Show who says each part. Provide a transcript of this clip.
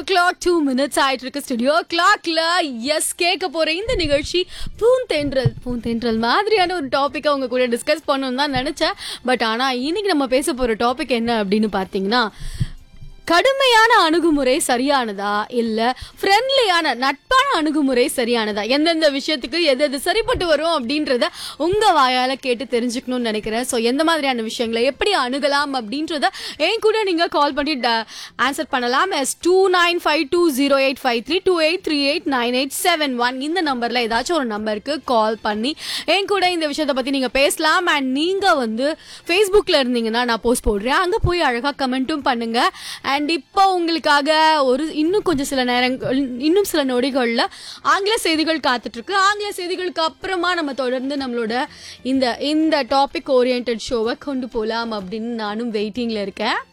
Speaker 1: clock two minutes ஆயிட்டு இருக்கு studio கிளாக்ல எஸ் கேட்க போற இந்த நிகழ்ச்சி பூந்தென்றல் பூந்தென்றல் மாதிரியான ஒரு டாபிக்கை உங்க கூட டிஸ்கஸ் பண்ணணும்னு தான் நினைச்சேன் பட் ஆனா இன்னைக்கு நம்ம பேச போற டாபிக் என்ன அப்படின்னு பார்த்தீங்கன்னா கடுமையான அணுகுமுறை சரியானதா இல்ல ஃப்ரெண்ட்லியான நட்பான அணுகுமுறை சரியானதா எந்தெந்த விஷயத்துக்கு எது எது சரிப்பட்டு வரும் அப்படின்றத உங்க வாயால கேட்டு தெரிஞ்சுக்கணும்னு நினைக்கிறேன் ஸோ எந்த மாதிரியான விஷயங்களை எப்படி அணுகலாம் அப்படின்றத என் கூட நீங்க கால் பண்ணி ஆன்சர் பண்ணலாம் yes two nine five two zero eight five three two eight three eight nine eight seven one இந்த நம்பர்ல ஏதாச்சும் ஒரு நம்பருக்கு கால் பண்ணி என் கூட இந்த விஷயத்தை பத்தி நீங்க பேசலாம் அண்ட் நீங்க வந்து ஃபேஸ்புக்ல இருந்தீங்கன்னா நான் போஸ்ட் போடுறேன் அங்க போய் அழகா கமெண்ட்டும் பண்ணுங்க அண்ட் இப்போ உங்களுக்காக ஒரு இன்னும் கொஞ்சம் சில நேரங்கள் இன்னும் சில நொடிகள்ல ஆங்கில செய்திகள் காத்துட்டு இருக்கு ஆங்கில செய்திகளுக்கு அப்புறமா நம்ம தொடர்ந்து நம்மளோட இந்த இந்த டாபிக் ஓரியன்ட் ஷோவை கொண்டு போகலாம் அப்படின்னு நானும் வெயிட்டிங்ல இருக்கேன்